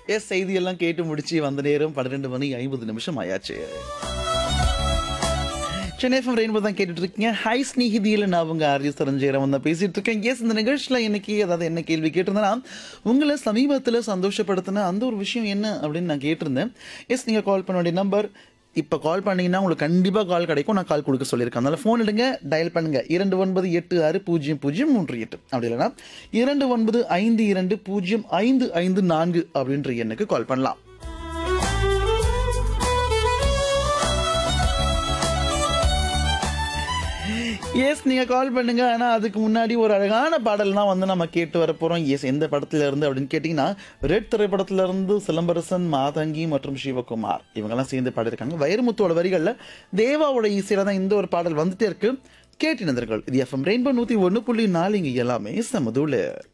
S செய்தியெல்லாம் கேட்டு முடிச்சு வந்த நேரம் பன்னிரெண்டு மணி ஐம்பது நிமிஷம் ஆயாச்சு சென்னை எஃப்எம் ரெயின்போ தான் கேட்டுட்டு இருக்கீங்க ஹை ஸ்நேகிதியில் நான் உங்க ஆர்ஜி சரஞ்சேரம் வந்து பேசிட்டு இருக்கேன் எஸ் இந்த நிகழ்ச்சியில் இன்னைக்கு அதாவது என்ன கேள்வி கேட்டிருந்தேன்னா உங்களை சமீபத்தில் சந்தோஷப்படுத்தின அந்த ஒரு விஷயம் என்ன அப்படின்னு நான் கேட்டிருந்தேன் எஸ் நீங்கள் கால் பண்ண வேண்டிய நம்பர் இப்போ கால் பண்ணீங்கன்னா உங்களுக்கு கண்டிப்பாக கால் கிடைக்கும் நான் கால் கொடுக்க சொல்லியிருக்கேன் அதனால ஃபோன் எடுங்க டயல் பண்ணுங்க இரண்டு ஒன்பது எட்டு ஆறு பூஜ்ஜியம் பூஜ்ஜியம் மூன்று எட்டு அப்படி இல்லைன்னா இரண்டு ஒன்பது ஐந்து இரண்டு பூஜ்ஜியம் ஐந்து ஐந்து நான்கு அப்படின்ற எண்ணுக்கு கால் பண்ணலாம் எஸ் நீங்கள் கால் பண்ணுங்க ஆனால் அதுக்கு முன்னாடி ஒரு அழகான பாடல் தான் வந்து நம்ம கேட்டு வர போகிறோம் எஸ் எந்த படத்துல இருந்து அப்படின்னு கேட்டிங்கன்னா ரெட் திரைப்படத்துல இருந்து சிலம்பரசன் மாதங்கி மற்றும் சிவகுமார் இவங்கெல்லாம் சேர்ந்து பாடியிருக்காங்க வைரமுத்தோட வரிகளில் தேவாவோட இசையில தான் இந்த ஒரு பாடல் வந்துட்டே இருக்கு கேட்டினந்தர்கள் இது எஃப்எம் ரெயின்போ நூற்றி ஒன்று புள்ளி நாலு இங்கே எல்லாமே சமதூள்